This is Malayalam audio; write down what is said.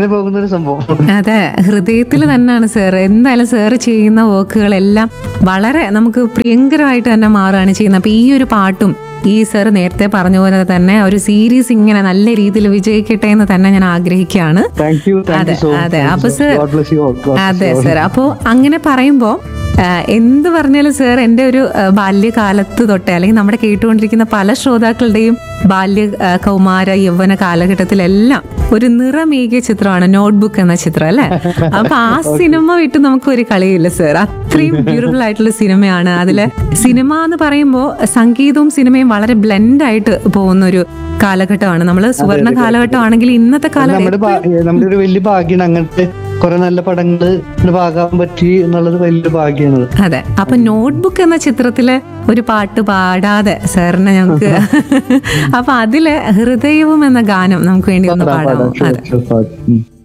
അങ്ങനെ പോകുന്ന ഒരു സംഭവം അതെ ഹൃദയത്തിൽ തന്നെയാണ് സാർ എന്തായാലും സാർ ചെയ്യുന്ന വർക്കുകളെല്ലാം വളരെ നമുക്ക് പ്രിയങ്കരമായിട്ട് തന്നെ മാറുകയാണ് ചെയ്യുന്നത് അപ്പൊ ഈ ഒരു പാട്ടും ഈ സാർ നേരത്തെ പറഞ്ഞ പോലെ തന്നെ ഒരു സീരീസ് ഇങ്ങനെ നല്ല രീതിയിൽ വിജയിക്കട്ടെ എന്ന് തന്നെ ഞാൻ ആഗ്രഹിക്കുകയാണ് താങ്ക് യു താങ്ക് അതെ യു സോ അതെ അപ്പൊ much sir God bless you all അതെ സാർ അപ്പോ അങ്ങനെ പറയുമ്പോ ആ, എന്ത് പറഞ്ഞാലും സാർ എൻ്റെ ഒരു ആ, ബാല്യകാലത്ത് തൊട്ടേ അല്ലെങ്കിൽ നമ്മുടെ കേട്ടുകൊണ്ടിരിക്കുന്ന പല ശ്രോതാക്കളുടെയും ബാല്യ ആ, കൗമാര യൗവന കാലഘട്ടത്തിലെല്ലാം ഒരു നിറമേകിയ ചിത്രമാണ് നോട്ട്ബുക്ക് എന്ന ചിത്രം അല്ലെ അപ്പൊ ആ സിനിമ വിട്ട് നമുക്ക് ഒരു കളിയില്ല സാർ അത്രയും ബ്യൂട്ടിഫുൾ ആയിട്ടുള്ള സിനിമയാണ് അതില് സിനിമ എന്ന് പറയുമ്പോൾ സംഗീതവും സിനിമയും വളരെ ബ്ലെൻഡ് ആയിട്ട് പോകുന്ന ഒരു കാലഘട്ടമാണ് നമ്മൾ സുവർണ കാലഘട്ടമാണെങ്കിൽ ഇന്നത്തെ കാലം നമ്മുടെ ഭാ- നമ്മുടെ ഒരു വലിയ ഭാഗ്യമാണ് അങ്ങനത്തെ കുറെ നല്ല പടങ്ങള് ഭാഗാൻ പറ്റി എന്നുള്ളത് വലിയൊരു ഭാഗ്യമാണ് അതെ അപ്പൊ നോട്ട്ബുക്ക് എന്ന ചിത്രത്തിലെ ഒരു പാട്ട് പാടാതെ സാറിന് ഞങ്ങൾക്ക് അപ്പൊ അതില് ഹൃദയവും എന്ന ഗാനം നമുക്ക് വേണ്ടി ഒന്ന് പാടാമോ അതെ പാടാം